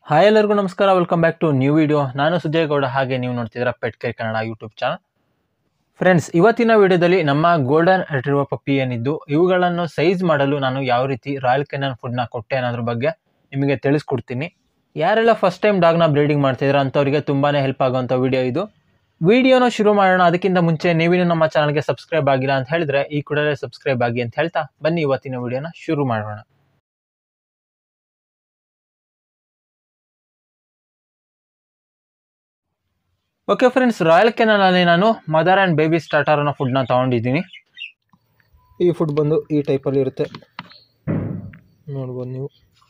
hi ಎಲ್ಲರಿಗೂ ನಮಸ್ಕಾರ welcome back to new video ನಾನು ಸುಜಯ್ ಗೌಡ ಹಾಗೆ ನೀವು ನೋಡ್ತಿದ್ದೀರಾ pet care Kannada YouTube channel friends ಇವತ್ತಿನ ವಿಡಿಯೋದಲ್ಲಿ ನಮ್ಮ ಗೋಲ್ಡನ್ ರಿಟ್ರೀವರ್ ಪಪ್ಪಿ ಏನಿದ್ದು ಇವುಗಳನ್ನು ಸೈಜ್ ಮಾಡಲು ನಾನು ಯಾವ ರೀತಿ ರಾಯಲ್ ಕೆನನ್ ಫುಡ್ನ ಕೊಟ್ಟೆ ಅನ್ನೋದ್ರ ಬಗ್ಗೆ ನಿಮಗೆ ತಿಳಿಸ್ಕೊಡ್ತೀನಿ ಯಾರೆಲ್ಲ ಫಸ್ಟ್ ಟೈಮ್ ಡಾಗ್ನ ಬ್ರೀಡಿಂಗ್ ಮಾಡ್ತಿದ್ರೆ ಅಂಥವ್ರಿಗೆ ತುಂಬಾ ಹೆಲ್ಪ್ ಆಗುವಂಥ ವಿಡಿಯೋ ಇದು ವಿಡಿಯೋನ ಶುರು ಮಾಡೋಣ ಅದಕ್ಕಿಂತ ಮುಂಚೆ ನೀವಿನ್ನೂ ನಮ್ಮ ಚಾನಲ್ಗೆ ಸಬ್ಸ್ಕ್ರೈಬ್ ಆಗಿಲ್ಲ ಅಂತ ಹೇಳಿದ್ರೆ ಈ ಕೂಡಲೇ ಸಬ್ಸ್ಕ್ರೈಬ್ ಆಗಿ ಅಂತ ಹೇಳ್ತಾ ಬನ್ನಿ ಇವತ್ತಿನ ವಿಡಿಯೋನ ಶುರು ಮಾಡೋಣ ಓಕೆ ಫ್ರೆಂಡ್ಸ್ ರಾಯಲ್ ಕೆನಲಲ್ಲಿ ನಾನು ಮದರ್ ಆ್ಯಂಡ್ ಬೇಬಿ ಸ್ಟಾರ್ಟರ್ ಅನ್ನೋ ಫುಡ್ನ ತೊಗೊಂಡಿದ್ದೀನಿ ಈ ಫುಡ್ ಬಂದು ಈ ಟೈಪಲ್ಲಿ ಇರುತ್ತೆ ನೋಡ್ಬೋದು ನೀವು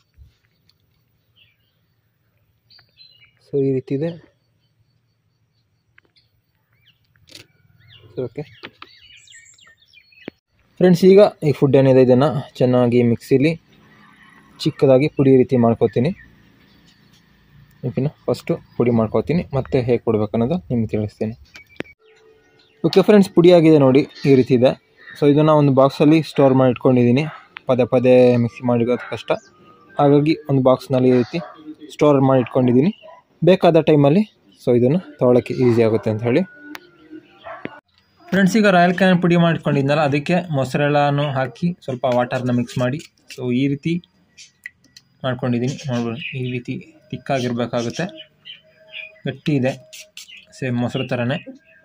ಸೊ ಈ ರೀತಿ ಇದೆ ಓಕೆ ಫ್ರೆಂಡ್ಸ್ ಈಗ ಈ ಫುಡ್ ಏನಿದೆ ಇದನ್ನು ಚೆನ್ನಾಗಿ ಮಿಕ್ಸಿಲಿ ಚಿಕ್ಕದಾಗಿ ಪುಡಿ ರೀತಿ ಮಾಡ್ಕೋತೀನಿ ಓಕೆನಾ ಫಸ್ಟು ಪುಡಿ ಮಾಡ್ಕೋತೀನಿ ಮತ್ತೆ ಹೇಗೆ ಕೊಡ್ಬೇಕು ಅನ್ನೋದು ನಿಮ್ಗೆ ತಿಳಿಸ್ತೀನಿ ಓಕೆ ಫ್ರೆಂಡ್ಸ್ ಪುಡಿ ಆಗಿದೆ ನೋಡಿ ಈ ರೀತಿ ಇದೆ ಸೊ ಇದನ್ನು ಒಂದು ಬಾಕ್ಸಲ್ಲಿ ಸ್ಟೋರ್ ಮಾಡಿ ಇಟ್ಕೊಂಡಿದ್ದೀನಿ ಪದೇ ಪದೇ ಮಿಕ್ಸಿ ಮಾಡಿರೋದು ಕಷ್ಟ ಹಾಗಾಗಿ ಒಂದು ಬಾಕ್ಸ್ನಲ್ಲಿ ಈ ರೀತಿ ಸ್ಟೋರ್ ಮಾಡಿ ಇಟ್ಕೊಂಡಿದ್ದೀನಿ ಬೇಕಾದ ಟೈಮಲ್ಲಿ ಸೊ ಇದನ್ನು ತೊಗೊಳಕ್ಕೆ ಈಸಿ ಆಗುತ್ತೆ ಅಂತ ಹೇಳಿ ಫ್ರೆಂಡ್ಸ್ ಈಗ ರಾಯಲ್ ಕ್ಯಾನ್ ಪುಡಿ ಮಾಡಿಟ್ಕೊಂಡಿದ್ನಲ್ಲ ಅದಕ್ಕೆ ಮೊಸರೆಲ್ಲನೂ ಹಾಕಿ ಸ್ವಲ್ಪ ವಾಟರ್ನ ಮಿಕ್ಸ್ ಮಾಡಿ ಸೊ ಈ ರೀತಿ ಮಾಡ್ಕೊಂಡಿದ್ದೀನಿ ನೋಡ್ಬೋದು ಈ ರೀತಿ ತಿಕ್ಕಾಗಿರಬೇಕಾಗುತ್ತೆ ಗಟ್ಟಿ ಇದೆ ಸೇಮ್ ಮೊಸರು ಥರನೇ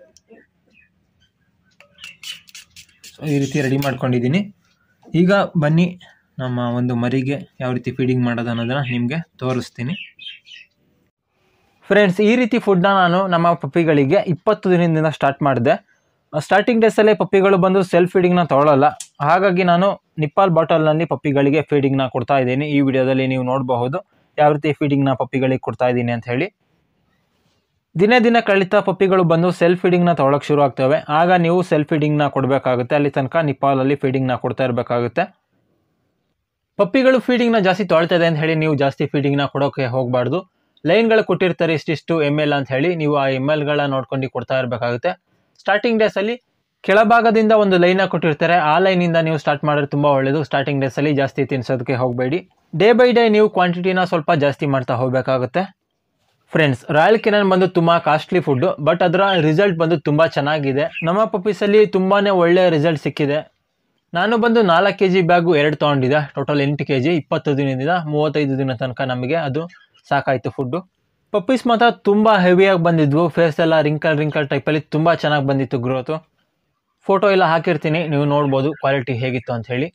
ಸೊ ಈ ರೀತಿ ರೆಡಿ ಮಾಡ್ಕೊಂಡಿದ್ದೀನಿ ಈಗ ಬನ್ನಿ ನಮ್ಮ ಒಂದು ಮರಿಗೆ ಯಾವ ರೀತಿ ಫೀಡಿಂಗ್ ಮಾಡೋದು ಅನ್ನೋದನ್ನು ನಿಮಗೆ ತೋರಿಸ್ತೀನಿ ಫ್ರೆಂಡ್ಸ್ ಈ ರೀತಿ ಫುಡ್ನ ನಾನು ನಮ್ಮ ಪಪ್ಪಿಗಳಿಗೆ ಇಪ್ಪತ್ತು ದಿನದಿಂದ ಸ್ಟಾರ್ಟ್ ಮಾಡಿದೆ ಸ್ಟಾರ್ಟಿಂಗ್ ಡೇಸಲ್ಲೇ ಪಪ್ಪಿಗಳು ಬಂದು ಸೆಲ್ಫ್ ಫೀಡಿಂಗ್ನ ತೊಗೊಳ್ಳಲ್ಲ ಹಾಗಾಗಿ ನಾನು ನಿಪ್ಪಾಲ್ ಬಾಟಲ್ನಲ್ಲಿ ಪಪ್ಪಿಗಳಿಗೆ ಫೀಡಿಂಗ್ನ ಕೊಡ್ತಾ ಇದ್ದೀನಿ ಈ ವಿಡಿಯೋದಲ್ಲಿ ನೀವು ನೋಡಬಹುದು ಯಾವ ರೀತಿ ಫೀಡಿಂಗ್ನ ಪಪ್ಪಿಗಳಿಗೆ ಕೊಡ್ತಾ ಇದ್ದೀನಿ ಅಂತ ಹೇಳಿ ದಿನೇ ದಿನ ಕಳೀತಾ ಪಪ್ಪಿಗಳು ಬಂದು ಸೆಲ್ಫ್ ಫೀಡಿಂಗ್ನ ತೊಗೊಳಕ್ಕೆ ಶುರು ಆಗ್ತವೆ ಆಗ ನೀವು ಸೆಲ್ಫ್ ಫೀಡಿಂಗ್ನ ಕೊಡಬೇಕಾಗುತ್ತೆ ಅಲ್ಲಿ ತನಕ ನಿಪ್ಪಾಲಲ್ಲಿ ಫೀಡಿಂಗ್ನ ಕೊಡ್ತಾ ಇರಬೇಕಾಗುತ್ತೆ ಪಪ್ಪಿಗಳು ಫೀಡಿಂಗ್ನ ಜಾಸ್ತಿ ತೊಳ್ತಾ ಇದೆ ಅಂತ ಹೇಳಿ ನೀವು ಜಾಸ್ತಿ ಫೀಡಿಂಗ್ನ ಕೊಡೋಕೆ ಹೋಗಬಾರ್ದು ಲೈನ್ಗಳು ಕೊಟ್ಟಿರ್ತಾರೆ ಇಷ್ಟಿಷ್ಟು ಎಮ್ ಎಲ್ ಅಂತ ಹೇಳಿ ನೀವು ಆ ಎಮ್ ಎಲ್ಗಳ ನೋಡ್ಕೊಂಡು ಕೊಡ್ತಾ ಇರಬೇಕಾಗುತ್ತೆ ಸ್ಟಾರ್ಟಿಂಗ್ ಡೇಸಲ್ಲಿ ಕೆಳಭಾಗದಿಂದ ಒಂದು ಲೈನ ಕೊಟ್ಟಿರ್ತಾರೆ ಆ ಲೈನಿಂದ ನೀವು ಸ್ಟಾರ್ಟ್ ಮಾಡಿದ್ರೆ ತುಂಬ ಒಳ್ಳೆಯದು ಸ್ಟಾರ್ಟಿಂಗ್ ಡೇಸಲ್ಲಿ ಜಾಸ್ತಿ ತಿನ್ಸೋದಕ್ಕೆ ಹೋಗಬೇಡಿ ಡೇ ಬೈ ಡೇ ನೀವು ಕ್ವಾಂಟಿಟಿನ ಸ್ವಲ್ಪ ಜಾಸ್ತಿ ಮಾಡ್ತಾ ಹೋಗಬೇಕಾಗುತ್ತೆ ಫ್ರೆಂಡ್ಸ್ ರಾಯಲ್ ಕೆನನ್ ಬಂದು ತುಂಬ ಕಾಸ್ಟ್ಲಿ ಫುಡ್ಡು ಬಟ್ ಅದರ ರಿಸಲ್ಟ್ ಬಂದು ತುಂಬ ಚೆನ್ನಾಗಿದೆ ನಮ್ಮ ಪಪ್ಪೀಸಲ್ಲಿ ತುಂಬಾ ಒಳ್ಳೆ ರಿಸಲ್ಟ್ ಸಿಕ್ಕಿದೆ ನಾನು ಬಂದು ನಾಲ್ಕು ಕೆ ಜಿ ಬ್ಯಾಗು ಎರಡು ತೊಗೊಂಡಿದ್ದೆ ಟೋಟಲ್ ಎಂಟು ಕೆ ಜಿ ಇಪ್ಪತ್ತು ದಿನದಿಂದ ಮೂವತ್ತೈದು ದಿನ ತನಕ ನಮಗೆ ಅದು ಸಾಕಾಯಿತು ಫುಡ್ಡು ಪಪ್ಪೀಸ್ ಮಾತ್ರ ತುಂಬ ಹೆವಿಯಾಗಿ ಬಂದಿದ್ವು ಫೇಸ್ ಎಲ್ಲ ರಿಂಕಲ್ ರಿಂಕಲ್ ಟೈಪಲ್ಲಿ ತುಂಬ ಚೆನ್ನಾಗಿ ಬಂದಿತ್ತು ಗ್ರೋತು ಫೋಟೋ ಎಲ್ಲ ಹಾಕಿರ್ತೀನಿ ನೀವು ನೋಡ್ಬೋದು ಕ್ವಾಲಿಟಿ ಹೇಗಿತ್ತು ಅಂತ ಹೇಳಿ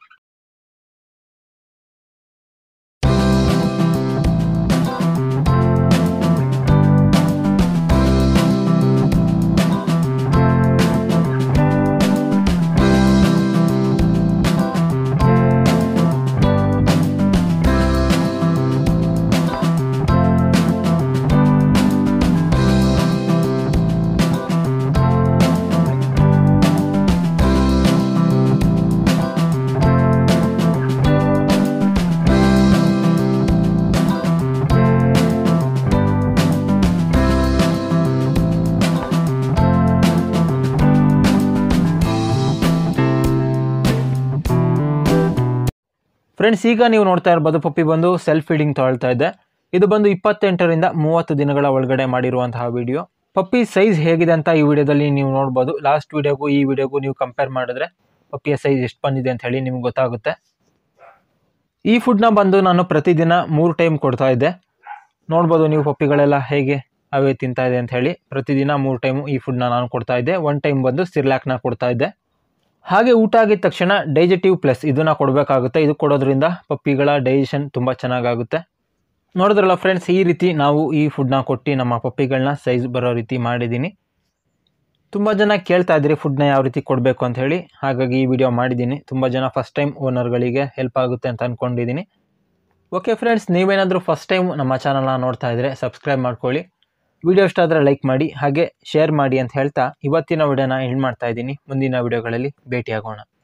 ಫ್ರೆಂಡ್ಸ್ ಈಗ ನೀವು ನೋಡ್ತಾ ಇರ್ಬೋದು ಪಪ್ಪಿ ಬಂದು ಸೆಲ್ಫ್ ಫೀಡಿಂಗ್ ತೊಗೊಳ್ತಾ ಇದೆ ಇದು ಬಂದು ಇಪ್ಪತ್ತೆಂಟರಿಂದ ಮೂವತ್ತು ದಿನಗಳ ಒಳಗಡೆ ಮಾಡಿರುವಂತಹ ವಿಡಿಯೋ ಪಪ್ಪಿ ಸೈಜ್ ಹೇಗಿದೆ ಅಂತ ಈ ವಿಡಿಯೋದಲ್ಲಿ ನೀವು ನೋಡ್ಬೋದು ಲಾಸ್ಟ್ ವಿಡಿಯೋಗೂ ಈ ವಿಡಿಯೋಗೂ ನೀವು ಕಂಪೇರ್ ಮಾಡಿದ್ರೆ ಪಪ್ಪಿಯ ಸೈಜ್ ಎಷ್ಟು ಬಂದಿದೆ ಅಂತ ಹೇಳಿ ನಿಮ್ಗೆ ಗೊತ್ತಾಗುತ್ತೆ ಈ ಫುಡ್ನ ಬಂದು ನಾನು ಪ್ರತಿದಿನ ಮೂರು ಟೈಮ್ ಕೊಡ್ತಾ ಇದ್ದೆ ನೋಡ್ಬೋದು ನೀವು ಪಪ್ಪಿಗಳೆಲ್ಲ ಹೇಗೆ ಅವೇ ತಿಂತಾ ಇದೆ ಅಂತ ಹೇಳಿ ಪ್ರತಿದಿನ ಮೂರು ಟೈಮು ಈ ಫುಡ್ನ ನಾನು ಕೊಡ್ತಾ ಇದ್ದೆ ಒನ್ ಟೈಮ್ ಬಂದು ಸಿರ್ಲಾಕ್ನ ಕೊಡ್ತಾ ಇದ್ದೆ ಹಾಗೆ ಊಟ ಆಗಿದ ತಕ್ಷಣ ಡೈಜೆಟಿವ್ ಪ್ಲಸ್ ಇದನ್ನು ಕೊಡಬೇಕಾಗುತ್ತೆ ಇದು ಕೊಡೋದ್ರಿಂದ ಪಪ್ಪಿಗಳ ಡೈಜೆಷನ್ ತುಂಬ ಚೆನ್ನಾಗಾಗುತ್ತೆ ನೋಡಿದ್ರಲ್ಲ ಫ್ರೆಂಡ್ಸ್ ಈ ರೀತಿ ನಾವು ಈ ಫುಡ್ನ ಕೊಟ್ಟು ನಮ್ಮ ಪಪ್ಪಿಗಳನ್ನ ಸೈಜ್ ಬರೋ ರೀತಿ ಮಾಡಿದ್ದೀನಿ ತುಂಬ ಜನ ಕೇಳ್ತಾ ಇದ್ರಿ ಫುಡ್ನ ಯಾವ ರೀತಿ ಕೊಡಬೇಕು ಅಂತ ಹೇಳಿ ಹಾಗಾಗಿ ಈ ವಿಡಿಯೋ ಮಾಡಿದ್ದೀನಿ ತುಂಬ ಜನ ಫಸ್ಟ್ ಟೈಮ್ ಓನರ್ಗಳಿಗೆ ಹೆಲ್ಪ್ ಆಗುತ್ತೆ ಅಂತ ಅಂದ್ಕೊಂಡಿದ್ದೀನಿ ಓಕೆ ಫ್ರೆಂಡ್ಸ್ ನೀವೇನಾದರೂ ಫಸ್ಟ್ ಟೈಮ್ ನಮ್ಮ ಚಾನಲ್ನ ನೋಡ್ತಾ ಇದ್ದರೆ ಸಬ್ಸ್ಕ್ರೈಬ್ ಮಾಡ್ಕೊಳ್ಳಿ ವಿಡಿಯೋ ಇಷ್ಟ ಆದರೆ ಲೈಕ್ ಮಾಡಿ ಹಾಗೆ ಶೇರ್ ಮಾಡಿ ಅಂತ ಹೇಳ್ತಾ ಇವತ್ತಿನ ವಿಡಿಯೋನ ಎಂಡ್ ಮಾಡ್ತಾ ಇದ್ದೀನಿ ಮುಂದಿನ ವಿಡಿಯೋಗಳಲ್ಲಿ ಭೇಟಿಯಾಗೋಣ